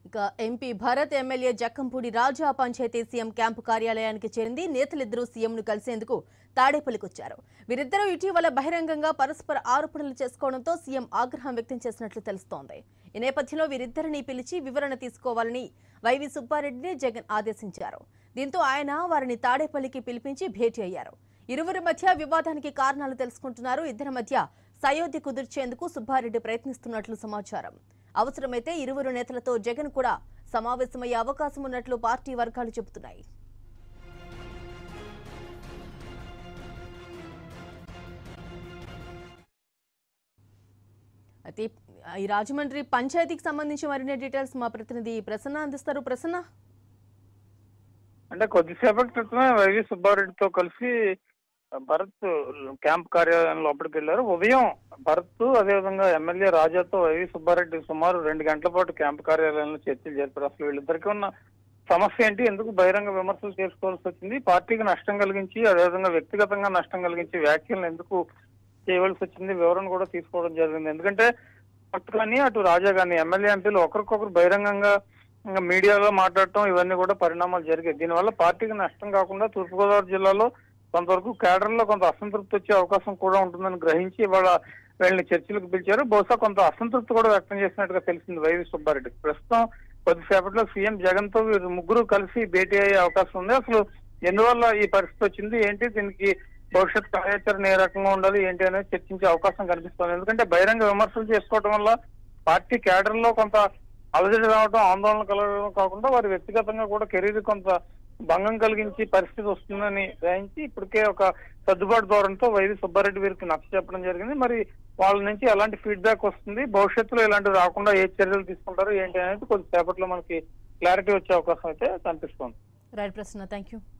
ఇక MP Bharat MLA Jakkampudi Raja పంచాయతీ CM camp కార్యాలయానికి చేరింది నేతలిద్దరూ సీఎంను కలిసేందుకు తాడేపల్లికొచ్చారు వీరిద్దరూ ఇటీవల బహిరంగంగా పరస్పర ఆరోపణలు చేసుకోవడంతో సీఎం ఆగ్రహం వ్యక్తం చేసినట్లు తెలుస్తోంది ఈ నేపథ్యంలో వీరిద్దరిని పిలిచి వివరణ తీసుకోవాలని వైవి సుబ్బారెడ్డిని జగన్ ఆదేశించారు దీంతో ఆయన వారిని తాడేపల్లికి పిలిపించి భేటీ అయ్యారు ఇరువురి మధ్య వివాదానికి కారణాలు తెలుసుకుంటున్నారు ఇద్దరి మధ్య సయోధ్య కుదిర్చేందుకు సుబ్బారెడ్డి ప్రయత్నిస్తున్నట్లు సమాచారం అవసరమైతే ఇరువురు నేతలతో జగన్ కూడా సమావేశమయ్యే అవకాశం ఉన్నట్లు పార్టీ వర్గాలు చెబుతున్నాయి అయితే ఈ రాజమండ్రి పంచాయతీకి సంబంధించి మరిన్ని డీటెయిల్స్ మా ప్రతినిధి ప్రసన్న అందిస్తారు ప్రసన్న అంటే కొద్దిసేపటి క్రితమే వైవి సుబ్బారెడ్డితో కలిసి భరత్ క్యాంప్ కార్యాలయం లోపలికి వెళ్ళారు ఉదయం భరత్ అదేవిధంగా ఎమ్మెల్యే రాజాతో వైవి సుబ్బారెడ్డి సుమారు రెండు గంటల పాటు క్యాంప్ కార్యాలయంలో చర్చలు జరిపారు అసలు వీళ్ళిద్దరికీ ఉన్న సమస్య ఏంటి ఎందుకు బహిరంగ విమర్శలు చేసుకోవాల్సి వచ్చింది పార్టీకి నష్టం కలిగించి అదేవిధంగా వ్యక్తిగతంగా నష్టం కలిగించి వ్యాఖ్యలను ఎందుకు చేయవలసి వచ్చింది వివరణ కూడా తీసుకోవడం జరిగింది ఎందుకంటే భరత్ కానీ అటు రాజా కానీ ఎమ్మెల్యే ఎంపీలు ఒకరికొకరు బహిరంగంగా ఇంకా మీడియాలో మాట్లాడటం ఇవన్నీ కూడా పరిణామాలు జరిగాయి దీనివల్ల పార్టీకి నష్టం కాకుండా తూర్పుగోదావరి జిల్లాలో కొంతవరకు కేడర్లో కొంత అసంతృప్తి వచ్చే అవకాశం కూడా ఉంటుందని గ్రహించి ఇవాళ వీళ్ళని చర్చలకు పిలిచారు బహుశా కొంత అసంతృప్తి కూడా వ్యక్తం చేసినట్టుగా తెలిసింది వైవి సుబ్బారెడ్డి ప్రస్తుతం కొద్దిసేపట్లో సీఎం జగన్ తో వీరు ముగ్గురు కలిసి భేటీ అయ్యే అవకాశం ఉంది అసలు ఎందువల్ల ఈ పరిస్థితి వచ్చింది ఏంటి దీనికి భవిష్యత్ కార్యాచరణ ఏ రకంగా ఉండాలి ఏంటి అనేది చర్చించే అవకాశం కనిపిస్తుంది ఎందుకంటే బహిరంగ విమర్శలు చేసుకోవడం వల్ల పార్టీ కేడర్ లో కొంత అలజడి రావడం ఆందోళన కలగడం కాకుండా వారి వ్యక్తిగతంగా కూడా కెరీర్ కొంత భంగం కలిగించి పరిస్థితి వస్తుందని గ్రహించి ఇప్పటికే ఒక సర్దుబాటు ధోరణితో వైవి సుబ్బారెడ్డి వీరికి నచ్చ చెప్పడం జరిగింది మరి వాళ్ళ నుంచి ఎలాంటి ఫీడ్బ్యాక్ వస్తుంది భవిష్యత్తులో ఇలాంటివి రాకుండా ఏ చర్యలు తీసుకుంటారు ఏంటి అనేది కొద్దిసేపట్లో మనకి క్లారిటీ వచ్చే అవకాశం అయితే కనిపిస్తుంది రైట్ ప్రసన్న థ్యాంక్ యూ